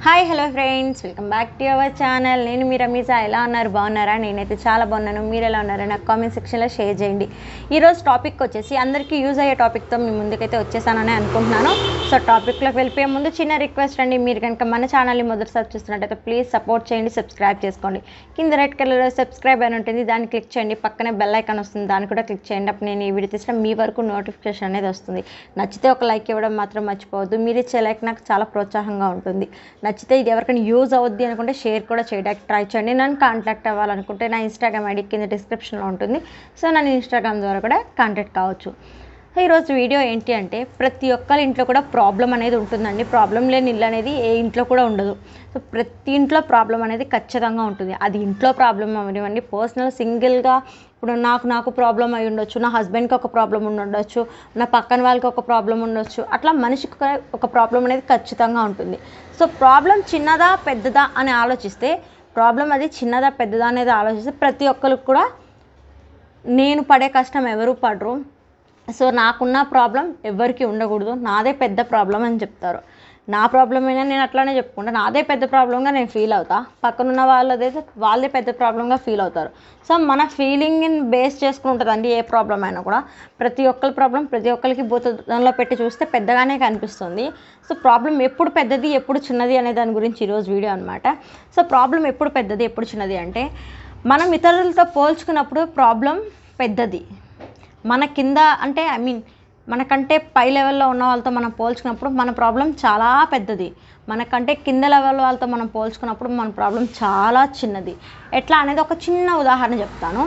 hi hello friends welcome back to our channel నేను మీ రమీజా ఎలా ఉన్నారు బాగున్నారా నేనైతే చాలా బాగున్నాను మీరు ఎలా ఉన్నారో నాకు కామెంట్ సెక్షన్లో షేర్ చేయండి ఈరోజు టాపిక్ వచ్చేసి అందరికీ యూజ్ అయ్యే టాపిక్తో మీ ముందుకైతే వచ్చేసానని అనుకుంటున్నాను సో టాపిక్లోకి వెళ్ళిపోయే ముందు చిన్న రిక్వెస్ట్ అండి మీరు కనుక మన ఛానల్ని మొదటిసారి చూస్తున్నట్టయితే ప్లీజ్ సపోర్ట్ చేయండి సబ్స్క్రైబ్ చేసుకోండి కింద రెడ్ కలర్లో సబ్స్క్రైబ్ అని ఉంటుంది దాన్ని క్లిక్ చేయండి పక్కనే బెల్ ఐకాన్ వస్తుంది దాన్ని కూడా క్లిక్ చేయండి అప్పుడు నేను ఈ వీడియో తీసిన మీ వరకు నోటిఫికేషన్ అనేది వస్తుంది నచ్చితే ఒక లైక్ ఇవ్వడం మాత్రం మర్చిపోవద్దు మీరు ఇచ్చే లైక్ నాకు చాలా ప్రోత్సాహంగా ఉంటుంది నచ్చితే ఇది ఎవరికైనా యూజ్ అవుద్ది అనుకుంటే షేర్ కూడా చేయడానికి ట్రై చేయండి నన్ను కాంటాక్ట్ అవ్వాలనుకుంటే నా ఇన్స్టాగ్రామ్ ఐడి కింద డిస్క్రిప్షన్లో ఉంటుంది సో నన్ను ఇన్స్టాగ్రామ్ ద్వారా కూడా కాంటాక్ట్ కావచ్చు సో ఈరోజు వీడియో ఏంటి అంటే ప్రతి ఒక్కరి ఇంట్లో కూడా ప్రాబ్లం అనేది ఉంటుందండి ప్రాబ్లం లేని ఇల్లు అనేది ఏ ఇంట్లో కూడా ఉండదు సో ప్రతి ఇంట్లో ప్రాబ్లం అనేది ఖచ్చితంగా ఉంటుంది అది ఇంట్లో ప్రాబ్లం అవనివ్వండి పర్సనల్ సింగిల్గా ఇప్పుడు నాకు నాకు ప్రాబ్లం అయి ఉండొచ్చు నా హస్బెండ్కి ఒక ప్రాబ్లం ఉండొచ్చు నా పక్కన వాళ్ళకి ఒక ప్రాబ్లం ఉండొచ్చు అట్లా మనిషికి ఒక- ఒక ప్రాబ్లం అనేది ఖచ్చితంగా ఉంటుంది సో ప్రాబ్లం చిన్నదా పెద్దదా అని ఆలోచిస్తే ప్రాబ్లం అది చిన్నదా పెద్దదా అనేది ఆలోచిస్తే ప్రతి ఒక్కరికి కూడా నేను పడే కష్టం ఎవరు పడరు సో నాకున్న ప్రాబ్లం ఎవరికి ఉండకూడదు నాదే పెద్ద ప్రాబ్లం అని చెప్తారు నా ప్రాబ్లం అయినా నేను అట్లానే చెప్పుకుంటా నాదే పెద్ద ప్రాబ్లంగా నేను ఫీల్ అవుతా పక్కనున్న వాళ్ళదైతే వాళ్ళే పెద్ద ప్రాబ్లంగా ఫీల్ అవుతారు సో మన ఫీలింగ్ని బేస్ చేసుకుని ఉంటుందండి ఏ ప్రాబ్లం అయినా కూడా ప్రతి ఒక్కరి ప్రాబ్లం ప్రతి ఒక్కరికి భూతంలో పెట్టి చూస్తే పెద్దగానే కనిపిస్తుంది సో ప్రాబ్లం ఎప్పుడు పెద్దది ఎప్పుడు చిన్నది అనే దాని గురించి ఈరోజు వీడియో అనమాట సో ప్రాబ్లం ఎప్పుడు పెద్దది ఎప్పుడు చిన్నది అంటే మనం ఇతరులతో పోల్చుకున్నప్పుడు ప్రాబ్లం పెద్దది మన కింద అంటే ఐ మీన్ మనకంటే పై లెవెల్లో ఉన్న వాళ్ళతో మనం పోల్చుకున్నప్పుడు మన ప్రాబ్లం చాలా పెద్దది మనకంటే కింద లెవెల్ వాళ్ళతో మనం పోల్చుకున్నప్పుడు మన ప్రాబ్లం చాలా చిన్నది ఎట్లా అనేది ఒక చిన్న ఉదాహరణ చెప్తాను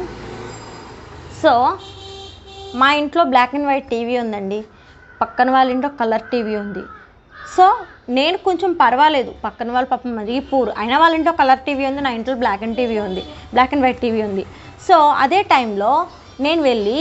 సో మా ఇంట్లో బ్లాక్ అండ్ వైట్ టీవీ ఉందండి పక్కన వాళ్ళ ఇంట్లో కలర్ టీవీ ఉంది సో నేను కొంచెం పర్వాలేదు పక్కన వాళ్ళ పాపం మరీ పూర్ అయినా వాళ్ళ ఇంట్లో కలర్ టీవీ ఉంది నా ఇంట్లో బ్లాక్ అండ్ టీవీ ఉంది బ్లాక్ అండ్ వైట్ టీవీ ఉంది సో అదే టైంలో నేను వెళ్ళి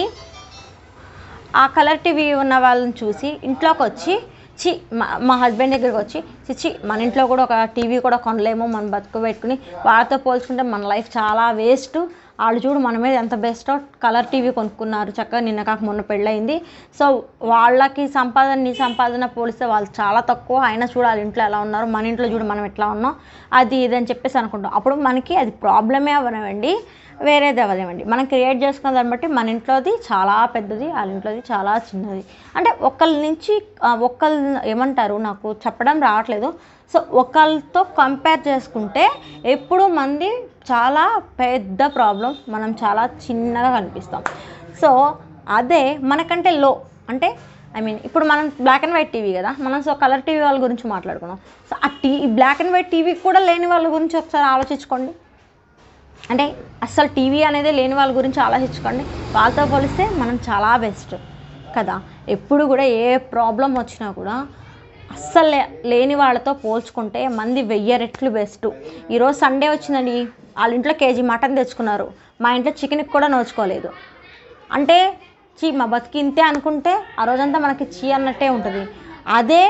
ఆ కలర్ టీవీ ఉన్న వాళ్ళని చూసి ఇంట్లోకి వచ్చి చి మా మా హస్బెండ్ దగ్గరికి వచ్చి చిచ్చి మన ఇంట్లో కూడా ఒక టీవీ కూడా కొనలేము మనం బతుకు పెట్టుకుని వాళ్ళతో పోల్చుకుంటే మన లైఫ్ చాలా వేస్ట్ వాళ్ళు చూడు మన మీద ఎంత బెస్టో కలర్ టీవీ కొనుక్కున్నారు చక్కగా నిన్న కాక మొన్న పెళ్ళయింది సో వాళ్ళకి సంపాదన నీ సంపాదన పోలిస్తే వాళ్ళు చాలా తక్కువ అయినా చూడు వాళ్ళ ఇంట్లో ఎలా ఉన్నారు మన ఇంట్లో చూడు మనం ఎట్లా ఉన్నాం అది ఇది అని చెప్పేసి అనుకుంటాం అప్పుడు మనకి అది ప్రాబ్లమే అవ్వనివ్వండి వేరేది అవ్వలేమండి మనం క్రియేట్ చేసుకున్న దాన్ని బట్టి మన ఇంట్లోది చాలా పెద్దది వాళ్ళ ఇంట్లోది చాలా చిన్నది అంటే ఒకళ్ళ నుంచి ఆ, ఒకళ్ళ ఏమంటారు నాకు చెప్పడం రావట్లేదు సో ఒకళ్ళతో కంపేర్ చేసుకుంటే ఎప్పుడు మంది చాలా పెద్ద ప్రాబ్లం మనం చాలా చిన్నగా కనిపిస్తాం సో అదే మనకంటే లో అంటే ఐ మీన్ ఇప్పుడు మనం బ్లాక్ అండ్ వైట్ టీవీ కదా మనం సో కలర్ టీవీ వాళ్ళ గురించి మాట్లాడుకున్నాం సో ఆ టీ బ్లాక్ అండ్ వైట్ టీవీ కూడా లేని వాళ్ళ గురించి ఒకసారి ఆలోచించుకోండి అంటే అస్సలు టీవీ అనేది లేని వాళ్ళ గురించి ఆలోచించుకోండి వాళ్ళతో పోలిస్తే మనం చాలా బెస్ట్ కదా ఎప్పుడు కూడా ఏ ప్రాబ్లం వచ్చినా కూడా అస్సలు లే- లేని వాళ్ళతో పోల్చుకుంటే మంది వెయ్యి రెట్లు బెస్ట్ ఈరోజు సండే వచ్చిందండి వాళ్ళ ఇంట్లో కేజీ మటన్ తెచ్చుకున్నారు మా ఇంట్లో చికెన్కి కూడా నోచుకోలేదు అంటే చీ మా బతికి ఇంతే అనుకుంటే ఆ రోజంతా మనకి చీ అన్నట్టే ఉంటుంది అదే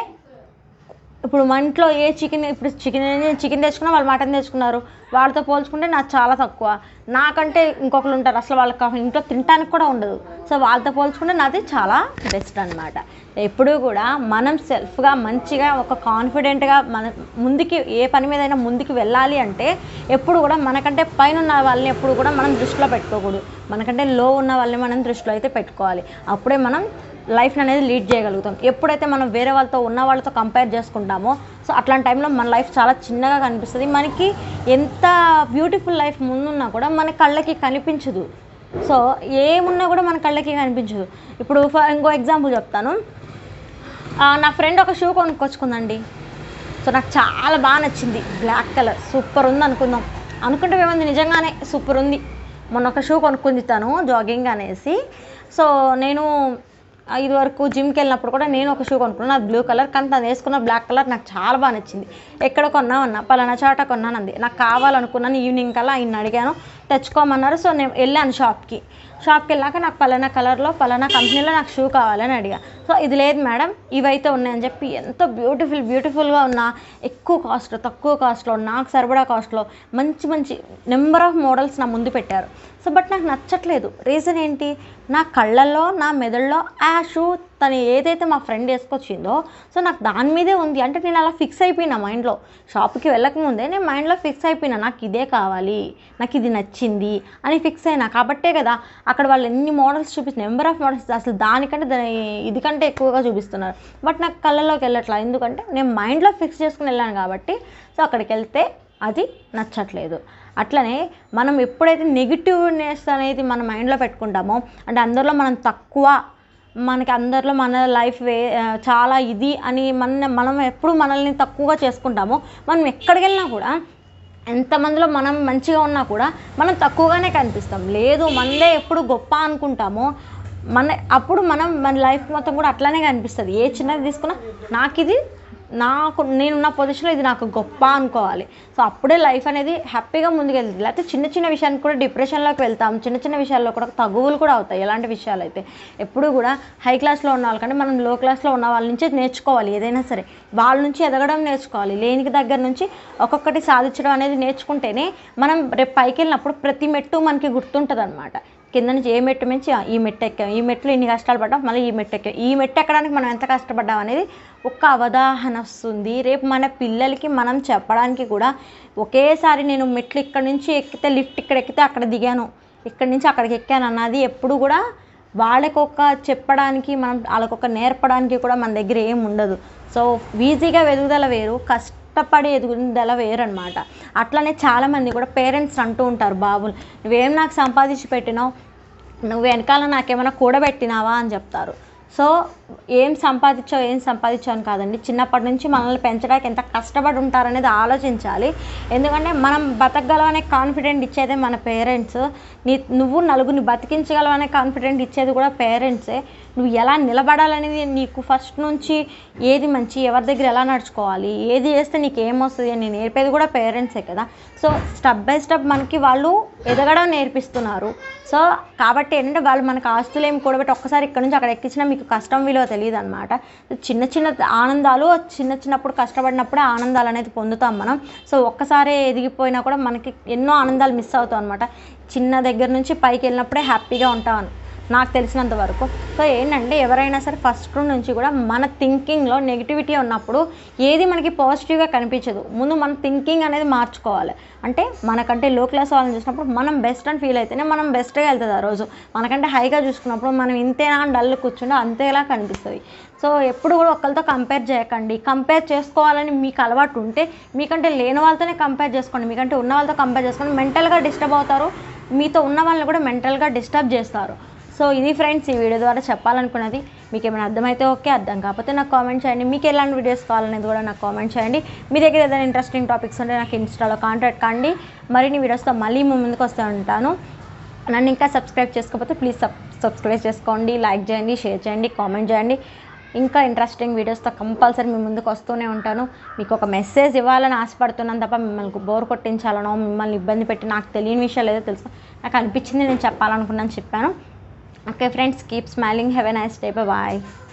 ఇప్పుడు మా ఇంట్లో ఏ చికెన్ ఇప్పుడు చికెన్ చికెన్ తెచ్చుకున్నా వాళ్ళు మటన్ తెచ్చుకున్నారు వాళ్ళతో పోల్చుకుంటే నాకు చాలా తక్కువ నాకంటే ఇంకొకరు ఉంటారు అసలు వాళ్ళకి ఆ ఇంట్లో తినడానికి కూడా ఉండదు సో వాళ్ళతో పోల్చుకుంటే నాది చాలా బెస్ట్ అనమాట ఎప్పుడూ కూడా మనం సెల్ఫ్గా మంచిగా ఒక కాన్ఫిడెంట్గా మన ముందుకి ఏ పని మీదైనా ముందుకు వెళ్ళాలి అంటే ఎప్పుడు కూడా మనకంటే పైన ఉన్న వాళ్ళని ఎప్పుడు కూడా మనం దృష్టిలో పెట్టుకోకూడదు మనకంటే లో ఉన్న వాళ్ళని మనం దృష్టిలో అయితే పెట్టుకోవాలి అప్పుడే మనం లైఫ్ అనేది లీడ్ చేయగలుగుతాం ఎప్పుడైతే మనం వేరే వాళ్ళతో ఉన్న వాళ్ళతో కంపేర్ చేసుకుంటామో సో అట్లాంటి టైంలో మన లైఫ్ చాలా చిన్నగా కనిపిస్తుంది మనకి ఎంత బ్యూటిఫుల్ లైఫ్ ముందున్నా కూడా మన కళ్ళకి కనిపించదు సో ఏమున్నా కూడా మన కళ్ళకి కనిపించదు ఇప్పుడు ఫర్ ఇంకో ఎగ్జాంపుల్ చెప్తాను ఆ, నా ఫ్రెండ్ ఒక షూ కొనుక్కొచ్చుకుందండి సో నాకు చాలా బాగా నచ్చింది బ్లాక్ కలర్ సూపర్ ఉంది అనుకుందాం అనుకుంటే ఏముంది నిజంగానే సూపర్ ఉంది మొన్న ఒక షూ కొనుక్కుంది తను జాగింగ్ అనేసి సో నేను ఆ, ఇది వరకు జిమ్కి వెళ్ళినప్పుడు కూడా నేను ఒక షూ కొనుక్కున్నాను అది బ్లూ కలర్ కానీ తను వేసుకున్న బ్లాక్ కలర్ నాకు చాలా బాగా నచ్చింది ఎక్కడ కొన్నామన్నా పలానా చాట కొన్నానంది నాకు కావాలనుకున్నాను ఈవినింగ్ కల్లా ఆయన అడిగాను తెచ్చుకోమన్నారు సో నేను వెళ్ళాను షాప్కి షాప్కి వెళ్ళాక నాకు పలానా కలర్లో పలానా కంపెనీలో నాకు షూ కావాలని అడిగా సో ఇది లేదు మేడం ఇవైతే ఉన్నాయని చెప్పి ఎంతో బ్యూటిఫుల్ బ్యూటిఫుల్గా ఉన్న ఎక్కువ కాస్ట్లో తక్కువ కాస్ట్లో నాకు సరిపడా కాస్ట్లో మంచి మంచి నెంబర్ ఆఫ్ మోడల్స్ నా ముందు పెట్టారు సో బట్ నాకు నచ్చట్లేదు రీజన్ ఏంటి నా కళ్ళల్లో నా మెదడులో ఆ షూ తను ఏదైతే మా ఫ్రెండ్ వేసుకొచ్చిందో సో నాకు దాని మీదే ఉంది అంటే నేను అలా ఫిక్స్ అయిపోయినా మైండ్లో షాప్కి వెళ్ళకముందే నేను మైండ్లో ఫిక్స్ అయిపోయినా నాకు ఇదే కావాలి నాకు ఇది నచ్చింది అని ఫిక్స్ అయినా కాబట్టే కదా అక్కడ వాళ్ళు ఎన్ని మోడల్స్ చూపిస్తున్నారు నెంబర్ ఆఫ్ మోడల్స్ అసలు దానికంటే దాని ఇది కంటే ఎక్కువగా చూపిస్తున్నారు బట్ నాకు కళ్ళలోకి వెళ్ళట్లా ఎందుకంటే నేను మైండ్లో ఫిక్స్ చేసుకుని వెళ్ళాను కాబట్టి సో అక్కడికి వెళ్తే అది నచ్చట్లేదు అట్లనే మనం ఎప్పుడైతే నెగిటివ్నెస్ అనేది మన మైండ్లో పెట్టుకుంటామో అంటే అందరిలో మనం తక్కువ మనకి అందరిలో మన లైఫ్ వే ఆ, చాలా ఇది అని మన మనం ఎప్పుడు మనల్ని తక్కువగా చేసుకుంటామో మనం ఎక్కడికి వెళ్ళినా కూడా ఎంతమందిలో మనం మంచిగా ఉన్నా కూడా మనం తక్కువగానే కనిపిస్తాం లేదు మనదే ఎప్పుడు గొప్ప అనుకుంటామో మన అప్పుడు మనం మన లైఫ్ మొత్తం కూడా అట్లానే కనిపిస్తుంది ఏ చిన్నది తీసుకున్నా నాకు ఇది నాకు నేనున్న పొజిషన్లో ఇది నాకు గొప్ప అనుకోవాలి సో అప్పుడే లైఫ్ అనేది హ్యాపీగా ముందుకెళ్తుంది లేకపోతే చిన్న చిన్న విషయానికి కూడా డిప్రెషన్లోకి వెళ్తాం చిన్న చిన్న విషయాల్లో కూడా తగువులు కూడా అవుతాయి ఎలాంటి విషయాలు అయితే ఎప్పుడు కూడా హై క్లాస్లో ఉన్న వాళ్ళకంటే మనం లో క్లాస్లో ఉన్న వాళ్ళ నుంచి నేర్చుకోవాలి ఏదైనా సరే వాళ్ళ నుంచి ఎదగడం నేర్చుకోవాలి లేనికి దగ్గర నుంచి ఒక్కొక్కటి సాధించడం అనేది నేర్చుకుంటేనే మనం రేపు పైకి వెళ్ళినప్పుడు ప్రతి మెట్టు మనకి గుర్తుంటుంది అనమాట కింద నుంచి ఏ మెట్టు మించి ఆ, ఈ మెట్టు ఎక్కాం ఈ మెట్లు ఇన్ని కష్టాలు పడ్డాం మళ్ళీ ఈ మెట్టు ఎక్కాం ఈ మెట్టు ఎక్కడానికి మనం ఎంత కష్టపడ్డాం అనేది ఒక అవగాహన వస్తుంది రేపు మన పిల్లలకి మనం చెప్పడానికి కూడా ఒకేసారి నేను మెట్లు ఇక్కడ నుంచి ఎక్కితే లిఫ్ట్ ఇక్కడ ఎక్కితే అక్కడ దిగాను ఇక్కడ నుంచి అక్కడికి ఎక్కాను అన్నది ఎప్పుడు కూడా వాళ్ళకొక చెప్పడానికి మనం వాళ్ళకొక నేర్పడానికి కూడా మన దగ్గర ఏం ఉండదు సో ఈజీగా ఎదుగుదల వేరు కష్టపడి ఎదుగుదల వేరు అనమాట అట్లనే చాలామంది కూడా పేరెంట్స్ అంటూ ఉంటారు బాబులు నువ్వేం నాకు సంపాదించి పెట్టినావు నువ్వు వెనకాల నాకేమైనా కూడబెట్టినావా అని చెప్తారు సో ఏం సంపాదించావు ఏం సంపాదించావు అని కాదండి చిన్నప్పటి నుంచి మనల్ని పెంచడానికి ఎంత కష్టపడి ఉంటారనేది ఆలోచించాలి ఎందుకంటే మనం బతకగలవనే కాన్ఫిడెంట్ ఇచ్చేదే మన పేరెంట్స్ నీ నువ్వు నలుగురిని బతికించగలవనే కాన్ఫిడెంట్ ఇచ్చేది కూడా పేరెంట్సే నువ్వు ఎలా నిలబడాలనేది నీకు ఫస్ట్ నుంచి ఏది మంచి ఎవరి దగ్గర ఎలా నడుచుకోవాలి ఏది చేస్తే నీకు ఏమొస్తుంది అని నేర్పేది కూడా పేరెంట్సే కదా సో స్టెప్ బై స్టెప్ మనకి వాళ్ళు ఎదగడం నేర్పిస్తున్నారు సో కాబట్టి ఏంటంటే వాళ్ళు మనకు ఆస్తులు ఏమి కూడబెట్టి ఒక్కసారి ఇక్కడ నుంచి అక్కడ ఎక్కించినా మీకు కష్టం విలువ తెలియదు అనమాట చిన్న చిన్న ఆనందాలు చిన్న చిన్నప్పుడు కష్టపడినప్పుడే ఆనందాలు అనేది పొందుతాం మనం సో ఒక్కసారి ఎదిగిపోయినా కూడా మనకి ఎన్నో ఆనందాలు మిస్ అవుతాం అనమాట చిన్న దగ్గర నుంచి పైకి వెళ్ళినప్పుడే హ్యాపీగా ఉంటాం నాకు తెలిసినంత వరకు సో ఏంటంటే ఎవరైనా సరే ఫస్ట్ నుంచి కూడా మన థింకింగ్లో నెగిటివిటీ ఉన్నప్పుడు ఏది మనకి పాజిటివ్గా కనిపించదు ముందు మన థింకింగ్ అనేది మార్చుకోవాలి అంటే మనకంటే లో క్లాస్ వాళ్ళని చూసినప్పుడు మనం బెస్ట్ అని ఫీల్ అయితేనే మనం బెస్ట్గా వెళ్తుంది ఆ రోజు మనకంటే హైగా చూసుకున్నప్పుడు మనం ఇంతేనా అని డల్ కూర్చుంటే అంతేలా కనిపిస్తుంది సో ఎప్పుడు కూడా ఒకరితో కంపేర్ చేయకండి కంపేర్ చేసుకోవాలని మీకు అలవాటు ఉంటే మీకంటే లేని వాళ్ళతోనే కంపేర్ చేసుకోండి మీకంటే ఉన్న వాళ్ళతో కంపేర్ చేసుకోండి మెంటల్గా డిస్టర్బ్ అవుతారు మీతో ఉన్న వాళ్ళని కూడా మెంటల్గా డిస్టర్బ్ చేస్తారు సో ఇది ఫ్రెండ్స్ ఈ వీడియో ద్వారా చెప్పాలనుకున్నది మీకు ఏమైనా అర్థమైతే ఓకే అర్థం కాకపోతే నాకు కామెంట్ చేయండి మీకు ఎలాంటి వీడియోస్ కావాలనేది కూడా నాకు కామెంట్ చేయండి మీ దగ్గర ఏదైనా ఇంట్రెస్టింగ్ టాపిక్స్ ఉంటే నాకు ఇన్స్టాలో కాంటాక్ట్ కండి మరిన్ని వీడియోస్తో మళ్ళీ మీ ముందుకు వస్తూ ఉంటాను నన్ను ఇంకా సబ్స్క్రైబ్ చేసుకోకపోతే ప్లీజ్ సబ్ సబ్స్క్రైబ్ చేసుకోండి లైక్ చేయండి షేర్ చేయండి కామెంట్ చేయండి ఇంకా ఇంట్రెస్టింగ్ వీడియోస్తో కంపల్సరీ మీ ముందుకు వస్తూనే ఉంటాను మీకు ఒక మెసేజ్ ఇవ్వాలని ఆశపడుతున్నాను తప్ప మిమ్మల్ని బోర్ కొట్టించాలనో మిమ్మల్ని ఇబ్బంది పెట్టి నాకు తెలియని విషయాలు ఏదో తెలుసు నాకు అనిపించింది నేను చెప్పాలనుకున్నాను చెప్పాను okay friends keep smiling have a nice day bye